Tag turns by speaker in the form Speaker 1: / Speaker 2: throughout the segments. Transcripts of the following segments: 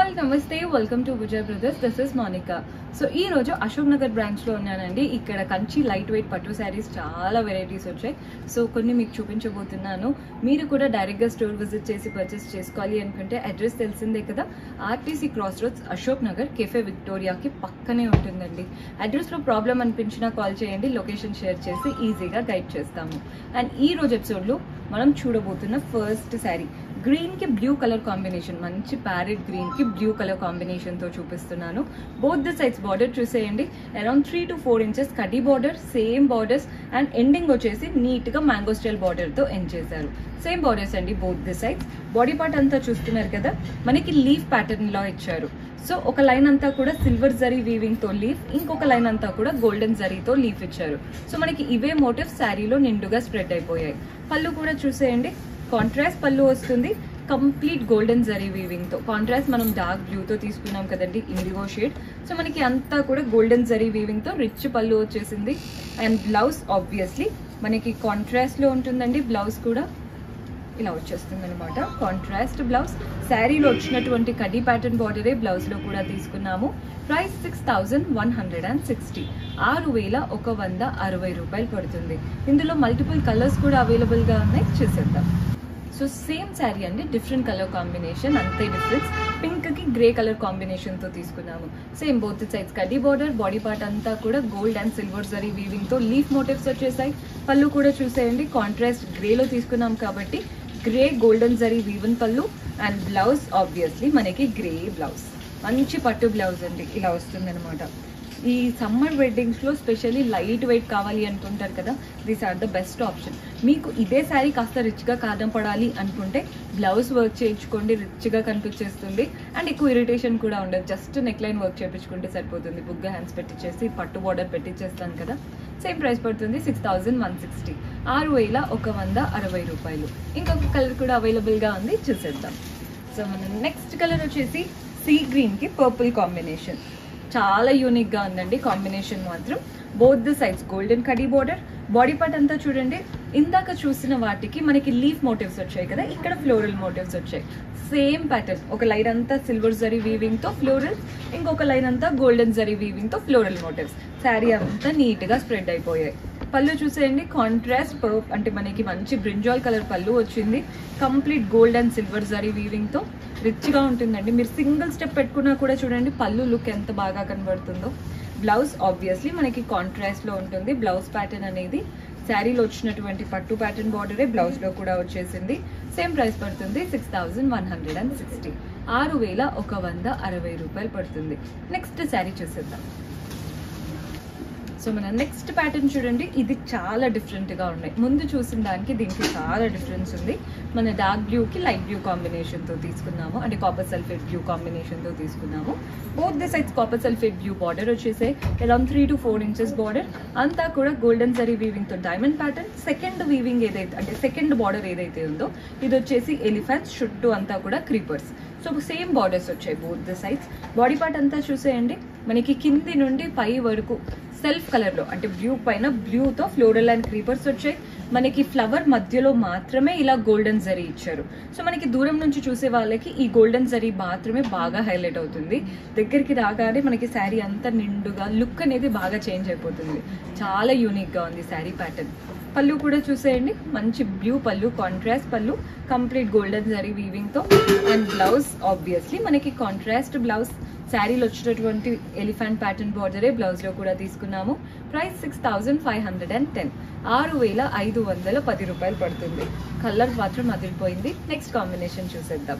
Speaker 1: all నమస్తే welcome to Vijay brothers this is Monica so ఈ రోజు అశోక్ నగర్ బ్రాంచ్ లో ఉన్నానండి ఇక్కడ కంచి లైట్ వెయిట్ పట్టు శారీస్ చాలా వెరైటీస్ వచ్చాయి సో కొన్ని మీకు చూపించబోతున్నాను మీరు కూడా డైరెక్ట్ గా స్టోర్ విజిట్ చేసి పర్చేస్ చేసుకోవాలి అనుకుంటే అడ్రస్ తెలిసిందే కదా RTC cross roads Ashok Nagar cafe విక్టోరియాకి పక్కనే ఉంటుందండి అడ్రస్ లో ప్రాబ్లం అనిపించినా కాల్ చేయండి లొకేషన్ షేర్ చేసి ఈజీగా గైడ్ చేస్తాము అండ్ ఈ రోజు ఎపిసోడ్ లో మనం చూడబోతున్న ఫస్ట్ శారీ గ్రీన్ కి బ్లూ కలర్ కాంబినేషన్ మంచి ప్యారెట్ గ్రీన్ కి బ్లూ కలర్ కాంబినేషన్ తో చూపిస్తున్నాను బోత్ ద సైడ్స్ బార్డర్ చూసేయండి around three to four inches కటీ border same borders and ending వచ్చేసి నీట్ గా మ్యాంగో స్టైల్ బార్డర్ తో ఎండ్ చేశారు సేమ్ బార్డర్స్ అండి both the sides body part అంతా చూస్తున్నారు కదా మనకి లీఫ్ ప్యాటర్న్ లో ఇచ్చారు సో ఒక లైన్ అంతా కూడా సిల్వర్ జరీ వీవింగ్ తో లీఫ్ ఇంకొక లైన్ అంతా కూడా గోల్డెన్ జరీతో లీఫ్ ఇచ్చారు సో మనకి ఇవే మోటివ్ శారీలో నిండుగా స్ప్రెడ్ అయిపోయాయి పళ్ళు కూడా చూసేయండి కాంట్రాస్ట్ పళ్ళు వస్తుంది కంప్లీట్ గోల్డెన్ జరీ వీవింగ్ తో కాంట్రాస్ట్ మనం డార్క్ బ్లూ తో తీసుకున్నాం కదండి ఇండిగో షేడ్ సో మనకి అంతా కూడా గోల్డెన్ జరీ వీవింగ్ తో రిచ్ పళ్ళు వచ్చేసింది అండ్ బ్లౌజ్ ఆబ్వియస్లీ మనకి కాంట్రాస్ట్ లో ఉంటుందండి బ్లౌజ్ కూడా ఇలా వచ్చేస్తుంది అనమాట కాంట్రాస్ట్ బ్లౌజ్ శారీలో వచ్చినటువంటి కడీ ప్యాటర్న్ బార్డరే బ్లౌజ్ లో కూడా తీసుకున్నాము price six thousand one hundred and sixty ఆరు వేల ఒక వంద అరవై రూపాయలు పడుతుంది ఇందులో మల్టిపుల్ కలర్స్ కూడా అవైలబుల్ గా ఉన్నాయి చూసేద్దాం సో సేమ్ శారీ అండి డిఫరెంట్ కలర్ కాంబినేషన్ అంతే డిఫరెన్స్ పింక్ కి గ్రే కలర్ కాంబినేషన్ తో తీసుకున్నాము సేమ్ బోత్ సైడ్స్ కడ్డీ బార్డర్ బాడీ పార్ట్ అంతా కూడా gold and silver zari weaving తో లీఫ్ మోటివ్స్ వచ్చేసాయి పళ్ళు కూడా చూసేయండి కాంట్రాస్ట్ గ్రేలో తీసుకున్నాం కాబట్టి grey golden zari weaving pallu and blouse obviously మనకి గ్రే బ్లౌజ్ మంచి పట్టు బ్లౌజ్ అండి ఇలా వస్తుంది అనమాట ఈ సమ్మర్ వెడ్డింగ్స్ లో స్పెషల్లీ లైట్ వెయిట్ కావాలి అనుకుంటారు కదా these are the best option మీకు ఇదే శారీ కాస్త రిచ్ గా కాదం పడాలి అనుకుంటే బ్లౌజ్ వర్క్ చేయించుకోండి రిచ్ గా కనిపించేస్తుంది అండ్ ఎక్కువ ఇరిటేషన్ కూడా ఉండదు జస్ట్ నెక్ లైన్ వర్క్ చేయించుకుంటే సరిపోతుంది బుగ్గ హ్యాండ్స్ పెట్టించేసి పట్టు బార్డర్ పెట్టించేస్తాను కదా సేమ్ ప్రైస్ పడుతుంది సిక్స్ థౌజండ్ వన్ సిక్స్టీ ఆరు వేల ఒక వంద అరవై రూపాయలు ఇంకొక కలర్ కూడా అవైలబుల్ గా ఉంది చూసేద్దాం సో మన నెక్స్ట్ కలర్ వచ్చేసి సీ గ్రీన్ కి పర్పుల్ కాంబినేషన్ చాలా యూనిక్ గా ఉందండి కాంబినేషన్ మాత్రం బోత్ ద సైడ్స్ గోల్డెన్ కడీ బోర్డర్ బాడీ పార్ట్ అంతా చూడండి ఇందాక చూసిన వాటికి మనకి లీఫ్ మోటివ్స్ వచ్చాయి కదా ఇక్కడ ఫ్లోరల్ మోటివ్స్ వచ్చాయి సేమ్ ప్యాటర్న్ ఒక లైన్ అంతా సిల్వర్ జరీ వీవింగ్ తో ఫ్లోరల్ ఇంకొక లైన్ అంతా గోల్డెన్ జరీ వీవింగ్ తో ఫ్లోరల్ మోటివ్స్ శారీ అంతా నీట్ గా స్ప్రెడ్ అయిపోయాయి పళ్ళు చూసేయండి కాంట్రాస్ట్ పర్ప్ అంటే మనకి మంచి బ్రింజాల్ కలర్ పళ్ళు వచ్చింది complete gold and silver zari weaving తో రిచ్ గా ఉంటుందండి మీరు సింగిల్ స్టెప్ పెట్టుకున్నా కూడా చూడండి పళ్ళు లుక్ ఎంత బాగా కనబడుతుందో బ్లౌజ్ ఆబ్వియస్లీ మనకి కాంట్రాస్ట్ లో ఉంటుంది బ్లౌజ్ ప్యాటర్న్ అనేది శారీలో వచ్చినటువంటి పట్టు ప్యాటర్న్ బార్డరే బ్లౌజ్ లో కూడా వచ్చేసింది సేమ్ ప్రైస్ పడుతుంది six thousand one hundred and sixty ఆరు వేల ఒక వంద అరవై రూపాయలు పడుతుంది నెక్స్ట్ శారీ చూసేద్దాం సో మన నెక్స్ట్ ప్యాటర్న్ చూడండి ఇది చాలా డిఫరెంట్ గా ఉన్నాయి ముందు చూసిన దానికి దీనికి చాలా డిఫరెన్స్ ఉంది మన డార్క్ బ్లూ కి లైట్ బ్లూ కాంబినేషన్ తో తీసుకున్నాము అంటే కాపర్ సల్ఫేట్ బ్లూ కాంబినేషన్ తో తీసుకున్నాము both the sides copper sulphate blue border వచ్చేసే around three to four inches border అంతా కూడా గోల్డెన్ జరీ వీవింగ్ తో డైమండ్ ప్యాటర్న్ సెకండ్ వీవింగ్ ఏదైతే అంటే సెకండ్ బార్డర్ ఏదైతే ఉందో ఇది వచ్చేసి ఎలిఫెంట్స్ చుట్టూ అంతా కూడా క్రీపర్స్ సో సేమ్ బార్డర్స్ వచ్చాయి both the sides body part అంతా చూసేయండి మనకి కింది నుండి పై వరకు సెల్ఫ్ కలర్ లో అంటే బ్లూ పైన బ్లూ తో ఫ్లోరల్ అండ్ క్రీపర్స్ వచ్చాయి మనకి ఫ్లవర్ మధ్యలో మాత్రమే ఇలా గోల్డెన్ జరీ ఇచ్చారు సో మనకి దూరం నుంచి చూసే వాళ్ళకి ఈ గోల్డెన్ జరీ మాత్రమే బాగా హైలైట్ అవుతుంది దగ్గరికి రాగానే మనకి శారీ అంతా నిండుగా లుక్ అనేది బాగా చేంజ్ అయిపోతుంది చాలా యూనిక్ గా ఉంది శారీ ప్యాటర్న్ పళ్ళు కూడా చూసేయండి మంచి blue pallu contrast pallu complete golden zari weaving తో అండ్ బ్లౌజ్ ఆబ్వియస్లీ మనకి కాంట్రాస్ట్ బ్లౌజ్ శారీలో వచ్చినటువంటి ఎలిఫెంట్ ప్యాటర్న్ బార్డరే బ్లౌజ్ లో కూడా తీసుకున్నాము price six thousand five hundred and ten ఆరు వేల ఐదు వందల పది రూపాయలు పడుతుంది కలర్ మాత్రం అదిరిపోయింది నెక్స్ట్ కాంబినేషన్ చూసేద్దాం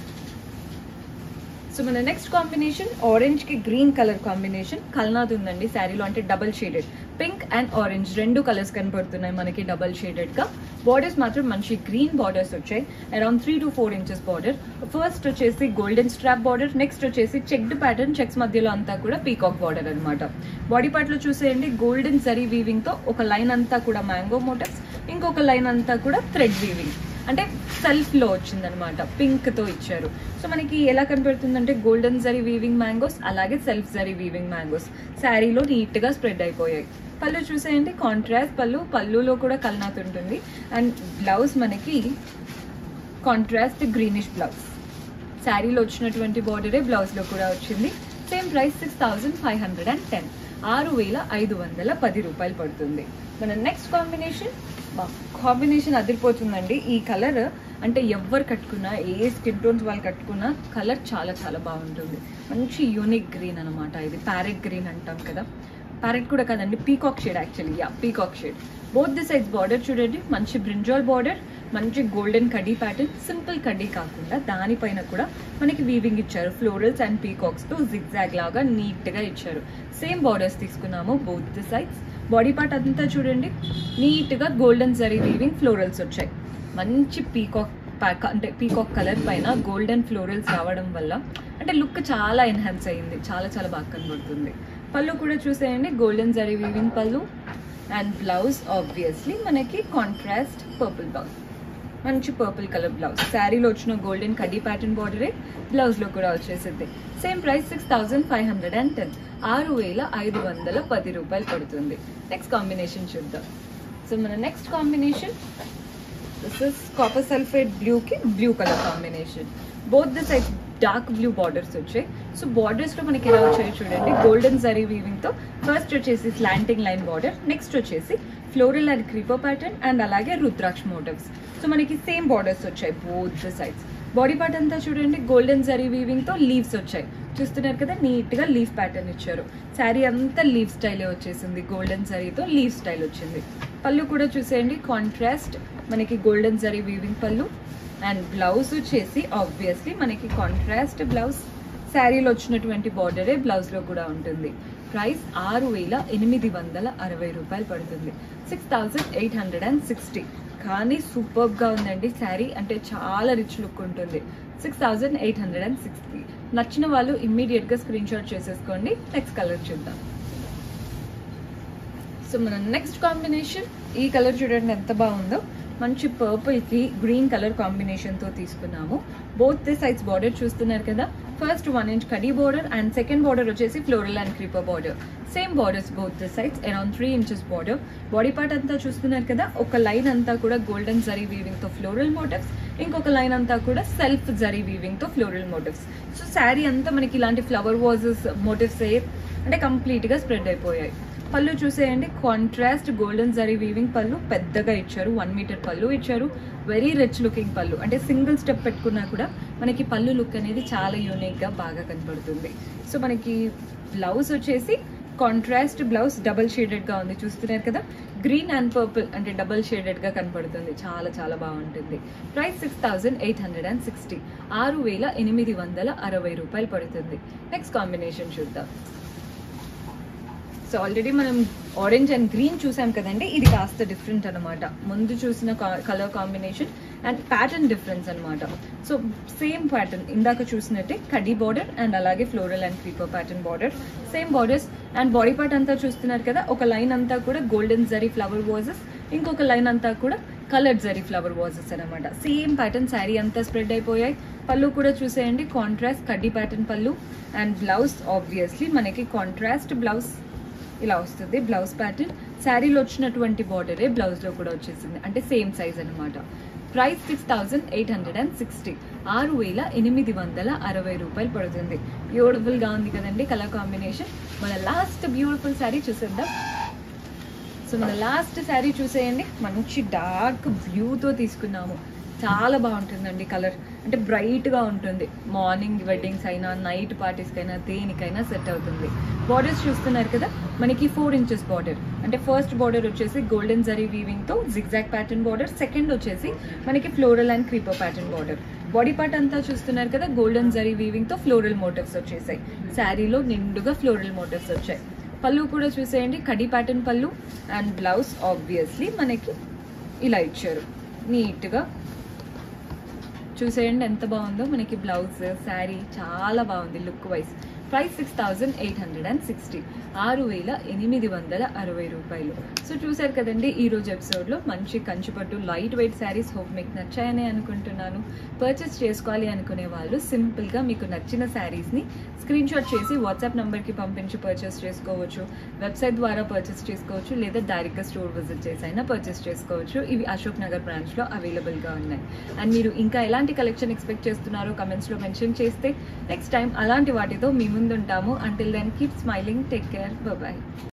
Speaker 1: సో మన నెక్స్ట్ కాంబినేషన్ ఆరెంజ్ కి గ్రీన్ కలర్ కాంబినేషన్ కల్నాథ్ ఉందండి శారీలో అంటే double shaded pink and orange రెండు కలర్స్ కనపడుతున్నాయి మనకి డబల్ షేడెడ్ గా బార్డర్స్ మాత్రం మంచి గ్రీన్ బార్డర్స్ వచ్చాయి around three to four inches border first వచ్చేసి గోల్డెన్ స్ట్రాప్ బార్డర్ నెక్స్ట్ వచ్చేసి చెక్డ్ ప్యాటర్న్ చెక్స్ మధ్యలో అంతా కూడా పీకాక్ బార్డర్ అనమాట బాడీ పార్ట్ లో చూసేయండి గోల్డెన్ జరీ వీవింగ్ తో ఒక లైన్ అంతా కూడా మ్యాంగో మోటివ్స్ ఇంకొక లైన్ అంతా కూడా థ్రెడ్ వీవింగ్ అంటే సెల్ఫ్ లో వచ్చిందనమాట పింక్ తో ఇచ్చారు సో మనకి ఎలా కనపడుతుందంటే గోల్డెన్ జరీ వీవింగ్ మ్యాంగోస్ అలాగే సెల్ఫ్ జరీ వీవింగ్ మ్యాంగోస్ శారీలో నీట్ గా స్ప్రెడ్ అయిపోయాయి పళ్ళు చూసేయండి కాంట్రాస్ట్ పళ్ళు పళ్ళులో కూడా కల్నాత్ ఉంటుంది అండ్ బ్లౌజ్ మనకి కాంట్రాస్ట్ గ్రీనిష్ బ్లౌజ్ శారీలో వచ్చినటువంటి బార్డరే బ్లౌజ్లో కూడా వచ్చింది same price six thousand five hundred and ten ఆరు వేల ఐదు వందల పది రూపాయలు పడుతుంది మన నెక్స్ట్ కాంబినేషన్ కాంబినేషన్ అదిరిపోతుందండి ఈ కలర్ అంటే ఎవరు కట్టుకున్నా ఏ స్కిన్ టోన్స్ వాళ్ళు కట్టుకున్నా కలర్ చాలా చాలా బాగుంటుంది మంచి యూనిక్ గ్రీన్ అనమాట ఇది ప్యారెట్ గ్రీన్ అంటాం కదా ప్యారెట్ కూడా కదండి peacock shade actually yeah peacock shade both the sides border చూడండి మంచి బ్రింజాల్ బార్డర్ మంచి గోల్డెన్ కడ్డీ ప్యాటర్న్ సింపుల్ కడ్డీ కాకుండా దానిపైన కూడా మనకి వీవింగ్ ఇచ్చారు ఫ్లోరల్స్ అండ్ పీకాక్స్ తో జిగ్జాగ్ లాగా నీట్ గా ఇచ్చారు సేమ్ బార్డర్స్ తీసుకున్నాము both the sides body part అంతా చూడండి నీట్ గా గోల్డెన్ జరీ వీవింగ్ ఫ్లోరల్స్ వచ్చాయి మంచి పీకాక్ ప్యాక్ అంటే పీకాక్ కలర్ పైన గోల్డెన్ ఫ్లోరల్స్ రావడం వల్ల అంటే లుక్ చాలా ఎన్హాన్స్ అయ్యింది చాలా చాలా బాగా కనబడుతుంది పళ్ళు కూడా చూసేయండి golden zari weaving pallu and blouse obviously మనకి కాంట్రాస్ట్ పర్పుల్ బ్లౌజ్ మంచి పర్పుల్ కలర్ బ్లౌజ్ శారీలో వచ్చిన గోల్డెన్ కడ్డీ ప్యాటర్న్ బార్డరే బ్లౌజ్లో కూడా వచ్చేసింది same price six thousand five hundred and ten ఆరు వేల ఐదు వందల పది రూపాయలు పడుతుంది నెక్స్ట్ కాంబినేషన్ చూద్దాం సో మన next combination this is copper sulphate బ్లూకి blue colour combination both the side dark blue borders so సో బార్డర్స్ లో మనకి ఎలా వచ్చాయి చూడండి గోల్డెన్ జరీ వీవింగ్ తో ఫస్ట్ వచ్చేసి స్లాంటింగ్ లైన్ బార్డర్ నెక్స్ట్ వచ్చేసి floral and creeper pattern and అలాగే రుద్రాక్ష మోటివ్స్ సో మనకి సేమ్ బార్డర్స్ వచ్చాయి both the sides body part అంతా చూడండి గోల్డెన్ జరీ వీవింగ్ తో లీవ్స్ వచ్చాయి చూస్తున్నారు కదా నీట్ గా లీఫ్ ప్యాటర్న్ ఇచ్చారు శారీ అంతా లీఫ్ స్టైలే వచ్చేసింది గోల్డెన్ జరీతో లీఫ్ స్టైల్ వచ్చింది పళ్ళు కూడా చూసేయండి కాంట్రాస్ట్ మనకి golden zari weaving pallu and blouse వచ్చేసి ఆబ్వియస్లీ మనకి కాంట్రాస్ట్ బ్లౌజ్ శారీలో వచ్చినటువంటి బార్డరే బ్లౌజ్లో కూడా ఉంటుంది ప్రైస్ ఆరు వేల ఎనిమిది వందల అరవై రూపాయలు పడుతుంది six thousand eight hundred and sixty కానీ సూపర్గా ఉందండి శారీ అంటే చాలా రిచ్ లుక్ ఉంటుంది six thousand eight hundred and sixty నచ్చిన వాళ్ళు ఇమ్మీడియట్గా స్క్రీన్ షాట్ చేసేసుకోండి నెక్స్ట్ కలర్ చూద్దాం సో మన నెక్స్ట్ కాంబినేషన్ ఈ కలర్ చూడండి ఎంత బాగుందో మంచి పర్పుల్ కి గ్రీన్ కలర్ కాంబినేషన్ తో తీసుకున్నాము బోత్ ది సైడ్స్ బార్డర్ చూస్తున్నారు కదా ఫస్ట్ వన్ ఇంచ్ కడీ బార్డర్ అండ్ సెకండ్ బార్డర్ వచ్చేసి floral and creeper border same borders both the sides around three inches border body part అంతా చూస్తున్నారు కదా ఒక లైన్ అంతా కూడా గోల్డెన్ జరీ వీవింగ్ తో ఫ్లోరల్ మోటివ్స్ ఇంకొక లైన్ అంతా కూడా సెల్ఫ్ జరీ వీవింగ్ తో ఫ్లోరల్ మోటివ్స్ సో శారీ అంతా మనకి ఇలాంటి ఫ్లవర్ వాజెస్ మోటివ్స్ అంటే కంప్లీట్ గా స్ప్రెడ్ అయిపోయాయి పళ్ళు చూసేయండి కాంట్రాస్ట్ గోల్డెన్ జరీ వీవింగ్ పళ్ళు పెద్దగా ఇచ్చారు వన్ మీటర్ పళ్ళు ఇచ్చారు వెరీ రిచ్ లుకింగ్ పళ్ళు అంటే సింగిల్ స్టెప్ పెట్టుకున్నా కూడా మనకి పళ్ళు లుక్ అనేది చాలా యూనిక్గా బాగా కనపడుతుంది సో మనకి బ్లౌజ్ వచ్చేసి కాంట్రాస్ట్ బ్లౌజ్ డబల్ షేడెడ్గా ఉంది చూస్తున్నారు కదా గ్రీన్ అండ్ పర్పుల్ అంటే డబల్ షేడెడ్గా కనపడుతుంది చాలా చాలా బాగుంటుంది price six thousand eight hundred and sixty ఆరు వేల ఎనిమిది వందల అరవై రూపాయలు పడుతుంది నెక్స్ట్ కాంబినేషన్ చూద్దాం సో ఆల్రెడీ మనం ఆరెంజ్ అండ్ గ్రీన్ చూసాం కదండి ఇది కాస్త డిఫరెంట్ అనమాట ముందు చూసిన colour combination and pattern difference అనమాట సో సేమ్ ప్యాటర్న్ ఇందాక చూసినట్టే కడీ బార్డర్ అండ్ అలాగే floral and creeper pattern border same borders and body part అంతా చూస్తున్నారు కదా ఒక లైన్ అంతా కూడా గోల్డెన్ జరీ ఫ్లవర్ వాజెస్ ఇంకొక లైన్ అంతా కూడా కలర్డ్ జరీ ఫ్లవర్ వాజెస్ అనమాట సేమ్ ప్యాటర్న్ శారీ అంతా స్ప్రెడ్ అయిపోయాయి పళ్ళు కూడా చూసేయండి కాంట్రాస్ట్ కడ్డీ pattern pallu and blouse obviously మనకి కాంట్రాస్ట్ బ్లౌజ్ ఇలా వస్తుంది బ్లౌజ్ ప్యాటర్న్ శారీలో వచ్చినటువంటి బార్డరే బ్లౌజ్లో కూడా వచ్చేసింది అంటే సేమ్ సైజ్ అనమాట price six thousand eight hundred and sixty ఆరు వేల ఎనిమిది వందల అరవై రూపాయలు పడుతుంది బ్యూటిఫుల్గా ఉంది కదండి కలర్ కాంబినేషన్ మన లాస్ట్ బ్యూటిఫుల్ శారీ చూసేద్దాం సో మన లాస్ట్ శారీ చూసేయండి మంచి డార్క్ బ్లూతో తీసుకున్నాము చాలా బాగుంటుందండి కలర్ అంటే బ్రైట్గా ఉంటుంది మార్నింగ్ వెడ్డింగ్స్ అయినా నైట్ పార్టీస్కి అయినా దేనికైనా సెట్ అవుతుంది బార్డర్స్ చూస్తున్నారు కదా మనకి ఫోర్ ఇంచెస్ బార్డర్ అంటే ఫస్ట్ బార్డర్ వచ్చేసి గోల్డెన్ జరీ వీవింగ్తో జిగ్జాక్ ప్యాటర్న్ బార్డర్ సెకండ్ వచ్చేసి మనకి floral and creeper pattern border body part అంతా చూస్తున్నారు కదా గోల్డెన్ జరీ వీవింగ్తో ఫ్లోరల్ మోటివ్స్ వచ్చేసాయి శారీలో నిండుగా ఫ్లోరల్ మోటివ్స్ వచ్చాయి పళ్ళు కూడా చూసేయండి కడి pattern pallu and blouse obviously మనకి ఇలా ఇచ్చారు నీట్గా చూసేయండి ఎంత బాగుందో మనకి బ్లౌజ్ శారీ చాలా బాగుంది look wise price six thousand eight hundred and sixty ఆరు వేల ఎనిమిది వందల అరవై రూపాయలు సో చూశారు కదండి ఈ రోజు ఎపిసోడ్లో మంచి కంచిపట్టు లైట్ వెయిట్ శారీస్ హోప్ మీకు నచ్చాయని అనుకుంటున్నాను పర్చేస్ చేసుకోవాలి అనుకునే వాళ్ళు సింపుల్గా మీకు నచ్చిన శారీస్ని స్క్రీన్ షాట్ చేసి వాట్సాప్ నెంబర్కి పంపించి పర్చేస్ చేసుకోవచ్చు వెబ్సైట్ ద్వారా పర్చేస్ చేసుకోవచ్చు లేదా డైరెక్ట్గా స్టోర్ విజిట్ చేసి అయినా పర్చేస్ చేసుకోవచ్చు ఇవి అశోక్ నగర్ బ్రాంచ్లో అవైలబుల్గా ఉన్నాయి అండ్ మీరు ఇంకా ఎలాంటి కలెక్షన్ ఎక్స్పెక్ట్ చేస్తున్నారో కమెంట్స్లో మెన్షన్ చేస్తే నెక్స్ట్ టైం అలాంటి వాటితో మీ ముందు ఉంటాము until then keep smiling take care bye